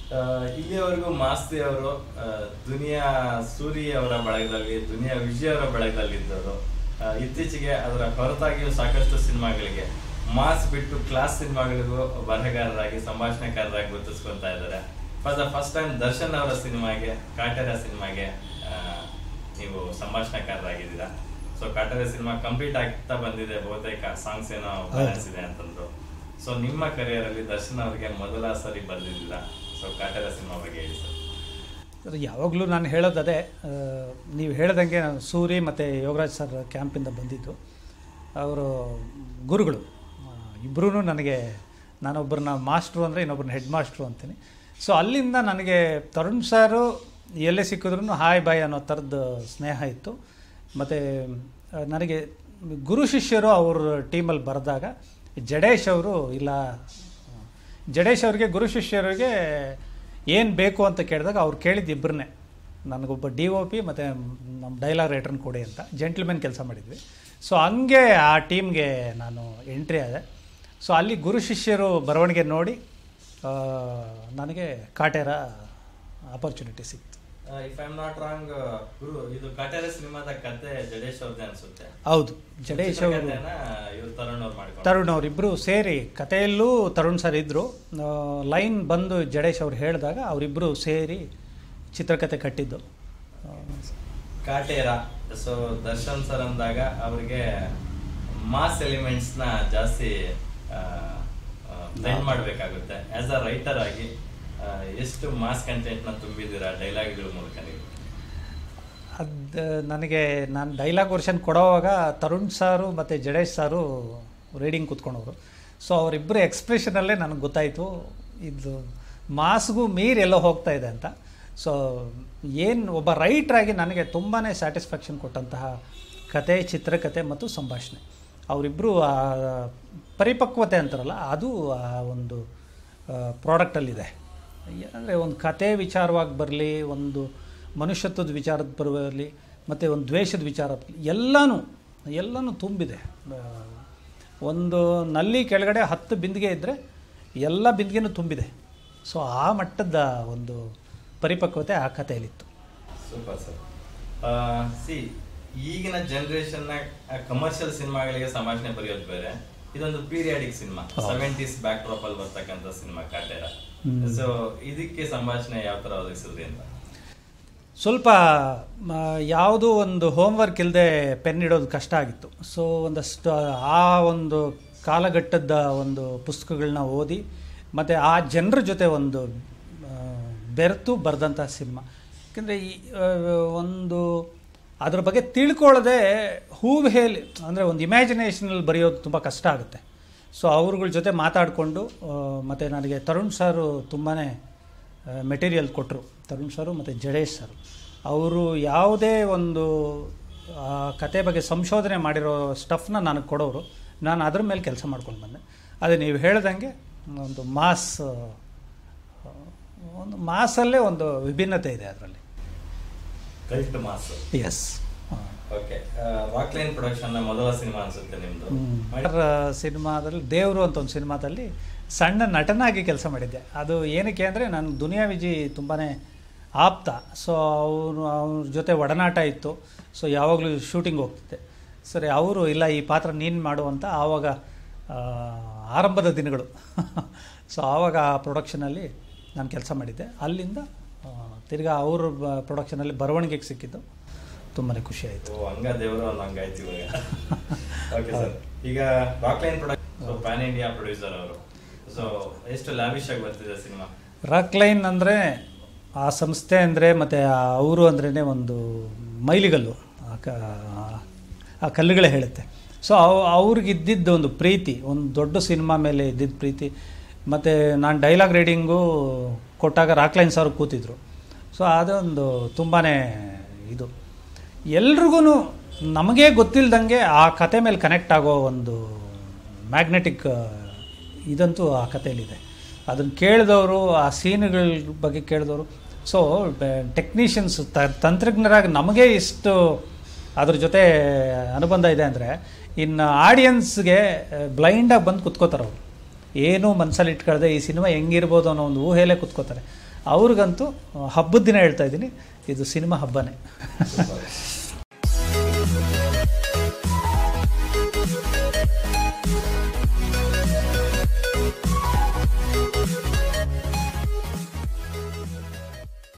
ಆ, ಇಲ್ಲಿಯವರೆಗೂ ಮಾಸ್ತಿ ಅವರು ಆ, ದುನಿಯಾ ಸೂರಿ ಅವರ ಬಳಗದಲ್ಲಿ ದುನಿಯಾ ವಿಜಯ್ ಅವರ ಬಳಗದಲ್ಲಿ ಇದ್ದವರು ಆ, ಇತ್ತೀಚೆಗೆ ಅದರ ಹೊರತಾಗಿಯೂ ಸಾಕಷ್ಟು ಸಿನಿಮಾಗಳಿಗೆ ಮಾಸ್ ಬಿಟ್ಟು ಕ್ಲಾಸ್ ಸಿನಿಮಾಗಳಿಗೂ ಬರಹಗಾರರಾಗಿ ಸಂಭಾಷಣೆಕಾರರಾಗಿ ಗುರುತಿಸ್ಕೊಂತಾ ಇದ್ದಾರೆ for the first time Darshan ಅವರ ಸಿನಿಮಾಗೆ ಕಾಟೇರ ಸಿನಿಮಾಗೆ ಆ, ನೀವು ಸಂಭಾಷಣೆಕಾರರಾಗಿದ್ದೀರಾ ಸೊ ಕಾಟೇರ ಸಿನಿಮಾ ಕಂಪ್ಲೀಟ್ ಆಗ್ತಾ ಬಂದಿದೆ ಬಹುತೇಕ ಸಾಂಗ್ಸ್ ಏನೋ ಬ್ಯಾಲೆನ್ಸ್ ಇದೆ ಅಂತಂದ್ರು ಸೊ ನಿಮ್ಮ ಕರಿಯರ್ ಅಲ್ಲಿ ದರ್ಶನ್ ಅವರಿಗೆ ಮೊದಲ ಸರಿ ಬಂದಿದ್ದೀರಾ ಸೊ ಕಾಟೇರ ಸಿನಿಮಾ ಬಗ್ಗೆ ಹೇಳಿ ಸರ್ ಸರ್ ಯಾವಾಗಲೂ ನಾನು ಹೇಳೋದು ಅದೇ ಆ, ನೀವು ಹೇಳ್ದಂಗೆ ನಾನು ಸೂರಿ ಮತ್ತು ಯೋಗರಾಜ್ ಸರ್ ಕ್ಯಾಂಪಿಂದ ಬಂದಿದ್ದು ಅವರು ಗುರುಗಳು ಇಬ್ಬರೂ ನನಗೆ ನಾನೊಬ್ಬರನ್ನ ಮಾಸ್ಟ್ರು ಅಂದರೆ ಇನ್ನೊಬ್ಬರನ್ನ ಹೆಡ್ ಮಾಸ್ಟ್ರು ಅಂತೀನಿ ಸೊ ಅಲ್ಲಿಂದ ನನಗೆ ತರುಣ್ ಸಾರು ಎಲ್ಲೇ ಸಿಕ್ಕಿದ್ರು ಹಾಯ್ ಬಾಯ್ ಅನ್ನೋ ಥರದ್ದು ಸ್ನೇಹ ಇತ್ತು ಮತ್ತು ನನಗೆ ಗುರು ಶಿಷ್ಯರು ಅವ್ರ ಟೀಮಲ್ಲಿ ಬರೆದಾಗ ಜಡೇಶ್ ಅವರು ಇಲ್ಲ ಜಡೇಶ್ ಅವ್ರಿಗೆ ಗುರು ಶಿಷ್ಯರಿಗೆ ಏನು ಬೇಕು ಅಂತ ಕೇಳಿದಾಗ ಅವ್ರು ಕೇಳಿದ್ದು ಇಬ್ಬರನ್ನೇ ನನಗೊಬ್ಬ ಡಿ ಒ ಪಿ ಮತ್ತು ನಮ್ಮ ಡೈಲಾಗ್ ರೈಟ್ರನ್ನ ಕೊಡಿ ಅಂತ ಜೆಂಟ್ಲ್ಮೆನ್ ಕೆಲಸ ಮಾಡಿದ್ವಿ ಸೊ ಹಂಗೆ ಆ ಟೀಮ್ಗೆ ನಾನು ಎಂಟ್ರಿ ಆದೆ ಸೊ ಅಲ್ಲಿ ಗುರು ಶಿಷ್ಯರು ಬರವಣಿಗೆ ನೋಡಿ ಆ, ನನಗೆ ಕಾಟೇರ ಆಪರ್ಚುನಿಟಿ ಸಿಕ್ತು if I am not wrong ಗುರು ಇದು ಕಾಟೇರ ಸಿನಿಮಾದ ಕತೆ ಜಡೇಶ್ ಅವ್ರದ್ದೇ ಅನ್ಸುತ್ತೆ ಹೌದು ಜಡೇಶ್ ಅವರು ಚಿತ್ರಕಥೆನ ಇವ್ರು ತರುಣ್ ಅವ್ರು ಮಾಡ್ಕೊಂಡು ತರುಣ್ ಅವರಿಬ್ಬರು ಸೇರಿ ಕಥೆಯಲ್ಲೂ ತರುಣ್ ಸರ್ ಇದ್ದರು ಲೈನ್ ಬಂದು ಜಡೇಶ್ ಅವ್ರು ಹೇಳಿದಾಗ ಅವರಿಬ್ಬರು ಸೇರಿ ಚಿತ್ರಕಥೆ ಕಟ್ಟಿದ್ದು ಆ, ಕಾಟೇರ ಸೊ ದರ್ಶನ್ ಸರ್ ಅಂದಾಗ ಅವರಿಗೆ ಮಾಸ್ ಎಲಿಮೆಂಟ್ಸ್ ನ ಜಾಸ್ತಿ ಬ್ಲೆಂಡ್ ಮಾಡ್ಬೇಕಾಗುತ್ತೆ ಆಸ್ ಅ ರೈಟರ್ ಆಗಿ ಆ, ಎಷ್ಟು ಮಾಸ್ ಕಂಟೆಂಟ್ ನ ತುಂಬಿದ್ದೀರಾ ಡೈಲಾಗ್ಗಳ ಮೂಲಕ ನೀವು ಅದು ನನಗೆ ನಾನು ಡೈಲಾಗ್ ವರ್ಷನ್ ಕೊಡೋವಾಗ ತರುಣ್ ಸಾರು ಮತ್ತು ಜಡೇಶ್ ಸಾರು ರೀಡಿಂಗ್ ಕೂತ್ಕೊಂಡವರು ಸೊ ಅವರಿಬ್ಬರು ಎಕ್ಸ್ಪ್ರೆಷನಲ್ಲೇ ನನಗೆ ಗೊತ್ತಾಯಿತು ಇದು ಮಾಸ್ಗೂ ಮೀರಿ ಎಲ್ಲೋ ಹೋಗ್ತಾ ಇದೆ ಅಂತ ಸೊ ಏನು ಒಬ್ಬ ರೈಟ್ರಾಗಿ ನನಗೆ ತುಂಬಾ ಸ್ಯಾಟಿಸ್ಫ್ಯಾಕ್ಷನ್ ಕೊಟ್ಟಂತಹ ಕತೆ ಚಿತ್ರಕಥೆ ಮತ್ತು ಸಂಭಾಷಣೆ ಅವರಿಬ್ಬರು ಆ ಪರಿಪಕ್ವತೆ ಅಂತಾರಲ್ಲ ಅದು ಆ ಒಂದು ಪ್ರಾಡಕ್ಟಲ್ಲಿದೆ ಅಂದರೆ ಒಂದು ಕತೆ ವಿಚಾರವಾಗಿ ಬರಲಿ ಒಂದು ಮನುಷ್ಯತ್ವದ ವಿಚಾರದ ಬರಲಿ ಮತ್ತು ಒಂದು ದ್ವೇಷದ ವಿಚಾರ ಎಲ್ಲನೂ ಎಲ್ಲನೂ ತುಂಬಿದೆ ಆ, ಒಂದು ನಲ್ಲಿ ಕೆಳಗಡೆ ಹತ್ತು ಬಿಂದಿಗೆ ಇದ್ದರೆ ಎಲ್ಲ ಬಿಂದಿಗೆನೂ ತುಂಬಿದೆ ಸೊ ಆ ಮಟ್ಟದ ಒಂದು ಪರಿಪಕ್ವತೆ ಆ ಕಥೆಯಲ್ಲಿತ್ತು ಸೂಪರ್ ಸರ್ ಸಿ ಈಗಿನ ಜನರೇಷನ್ ನ ಕಮರ್ಷಿಯಲ್ ಸಿನಿಮಾಗಳಿಗೆ ಸಂಭಾಷಣೆ ಬರೆಯೋದು ಬೇರೆ ಇದೊಂದು periodic cinema seventies backdrop ಅಲ್ಲಿ ಬರ್ತಕ್ಕಂಥ ಸಿನಿಮಾ ಕಾಟೇರ ಸೊ ಇದಕ್ಕೆ ಸಂಭಾಷಣೆ ಯಾವ ತರ ಒದಗಿಸಿದ್ರಿ ಅಂತ ಸ್ವಲ್ಪ ಯಾವುದೋ ಒಂದು ಹೋಮ್ವರ್ಕ್ ಇಲ್ಲದೆ ಪೆನ್ ಇಡೋದು ಕಷ್ಟ ಆಗಿತ್ತು ಸೊ ಒಂದಷ್ಟು ಆ ಒಂದು ಕಾಲಘಟ್ಟದ ಒಂದು ಪುಸ್ತಕಗಳನ್ನ ಓದಿ ಮತ್ತು ಆ ಜನರ ಜೊತೆ ಒಂದು ಆ, ಬೆರೆತು ಬರೆದಂಥ ಸಿನಿಮಾ ಯಾಕೆಂದರೆ ಈ ಆ, ಒಂದು ಅದ್ರ ಬಗ್ಗೆ ತಿಳ್ಕೊಳ್ಳದೆ ಹೂವು ಹೇಳಿ ಅಂದರೆ ಒಂದು ಇಮ್ಯಾಜಿನೇಷನಲ್ಲಿ ಬರೆಯೋದು ತುಂಬ ಕಷ್ಟ ಆಗುತ್ತೆ ಸೊ ಅವ್ರಗಳ ಜೊತೆ ಮಾತಾಡಿಕೊಂಡು ಮತ್ತು ನನಗೆ ತರುಣ್ ಸಾರು ತುಂಬಾ ಮೆಟೀರಿಯಲ್ ಕೊಟ್ಟರು ತರುಣ್ ಸರು ಮತ್ತು ಜಡೇಶ್ ಸರ್ ಅವರು ಯಾವುದೇ ಒಂದು ಆ, ಕತೆ ಬಗ್ಗೆ ಸಂಶೋಧನೆ ಮಾಡಿರೋ ಸ್ಟಫ್ನ ನನಗೆ ಕೊಡೋರು ನಾನು ಅದ್ರ ಮೇಲೆ ಕೆಲಸ ಮಾಡ್ಕೊಂಡು ಬಂದೆ ಅದೇ ನೀವು ಹೇಳ್ದಂಗೆ ಒಂದು ಮಾಸ್ ಆ, ಒಂದು ಮಾಸಲ್ಲೇ ಒಂದು ವಿಭಿನ್ನತೆ ಇದೆ ಅದರಲ್ಲಿ cult mass yes okay Rockline production ನ ಮೊದಲ ಸಿನಿಮಾ ಅನ್ಸುತ್ತೆ ನಿಮ್ದು ಮಾಡಿ- ಸಿನಿಮಾದಲ್ಲಿ ದೇವರು ಅಂತ ಒಂದು ಸಿನಿಮಾದಲ್ಲಿ ಸಣ್ಣ ನಟನಾಗಿ ಕೆಲಸ ಮಾಡಿದ್ದೆ ಅದು ಏನಕ್ಕೆ ಅಂದರೆ ನಾನು ದುನಿಯಾ ವಿಜಿ ತುಂಬಾ ಆಪ್ತ ಸೊ ಅವನು ಅವ್ರ ಜೊತೆ ಒಡನಾಟ ಇತ್ತು ಸೊ ಯಾವಾಗಲೂ ಶೂಟಿಂಗ್ ಹೋಗ್ತಿದ್ದೆ ಸರಿ ಅವರು ಇಲ್ಲ ಈ ಪಾತ್ರ ನೀನು ಮಾಡು ಅಂತ ಆವಾಗ ಆ, ಆರಂಭದ ದಿನಗಳು ಸೊ ಆವಾಗ ಆ ಪ್ರೊಡಕ್ಷನಲ್ಲಿ ನಾನು ಕೆಲಸ ಮಾಡಿದ್ದೆ ಅಲ್ಲಿಂದ ಆ, ತಿರ್ಗಾ ಅವ್ರ ಪ್ರೊಡಕ್ಷನಲ್ಲಿ ಬರವಣಿಗೆಗೆ ಸಿಕ್ಕಿದ್ದು ತುಂಬಾ ಖುಷಿ ಆಯಿತು ಓ ಹಂಗ ದೇವರು ಅನ್ನೋ ಹಂಗಾಯ್ತು ಇವಾಗ ಓಕೆ ಸರ್ ಈಗ Rockline production pan India producer ಅವರು ಸೊ ಎಷ್ಟು ಲ್ಯಾವಿಶ್ ಆಗಿ ಬರ್ತಿದೆ ಸಿನಿಮಾ ರಾಕ್ಲೈನ್ ಅಂದರೆ ಆ ಸಂಸ್ಥೆ ಅಂದರೆ ಮತ್ತು ಅವರು ಅಂದ್ರೇ ಒಂದು ಮೈಲಿಗಲ್ಲು ಆ ಕ ಆ ಕಲ್ಲುಗಳೇ ಹೇಳುತ್ತೆ ಸೊ ಅವ್ ಅವ್ರಿಗೆ ಇದ್ದಿದ್ದು ಒಂದು ಪ್ರೀತಿ ಒಂದು ದೊಡ್ಡ ಸಿನಿಮಾ ಮೇಲೆ ಇದ್ದಿದ್ದ ಪ್ರೀತಿ ಮತ್ತು ನಾನು ಡೈಲಾಗ್ ರೀಡಿಂಗು ಕೊಟ್ಟಾಗ ರಾಕ್ಲೈನ್ ಸರ್ ಕೂತಿದ್ರು ಸೊ ಅದೊಂದು ತುಂಬಾ ಇದು ಎಲ್ರಿಗೂ ನಮಗೇ ಗೊತ್ತಿಲ್ದಂಗೆ ಆ ಕತೆ ಮೇಲೆ ಕನೆಕ್ಟ್ ಆಗೋ ಒಂದು ಮ್ಯಾಗ್ನೆಟಿಕ್ ಇದಂತೂ ಆ ಕಥೆಯಲ್ಲಿದೆ ಅದನ್ನು ಕೇಳಿದವರು ಆ ಸೀನುಗಳ ಬಗ್ಗೆ ಕೇಳಿದವರು ಸೊ ಟೆಕ್ನಿಷಿಯನ್ಸ್ ತಂತ್ರಜ್ಞರಾಗಿ ನಮಗೆ ಇಷ್ಟು ಅದ್ರ ಜೊತೆ ಅನುಬಂಧ ಇದೆ ಅಂದರೆ ಇನ್ನು ಆಡಿಯನ್ಸ್ಗೆ ಬ್ಲೈಂಡಾಗಿ ಬಂದು ಕುತ್ಕೋತಾರೆ ಅವರು ಏನೂ ಮನಸ್ಸಲ್ಲಿ ಇಟ್ಕೊಳ್ದೆ ಈ ಸಿನಿಮಾ ಹೆಂಗಿರ್ಬೋದು ಅನ್ನೋ ಒಂದು ಊಹೆಲೇ ಕುತ್ಕೋತಾರೆ ಅವ್ರಿಗಂತೂ ಹಬ್ಬದ ದಿನ ಹೇಳ್ತಾ ಇದ್ದೀನಿ ಇದು ಸಿನಿಮಾ ಹಬ್ಬನೇ Super.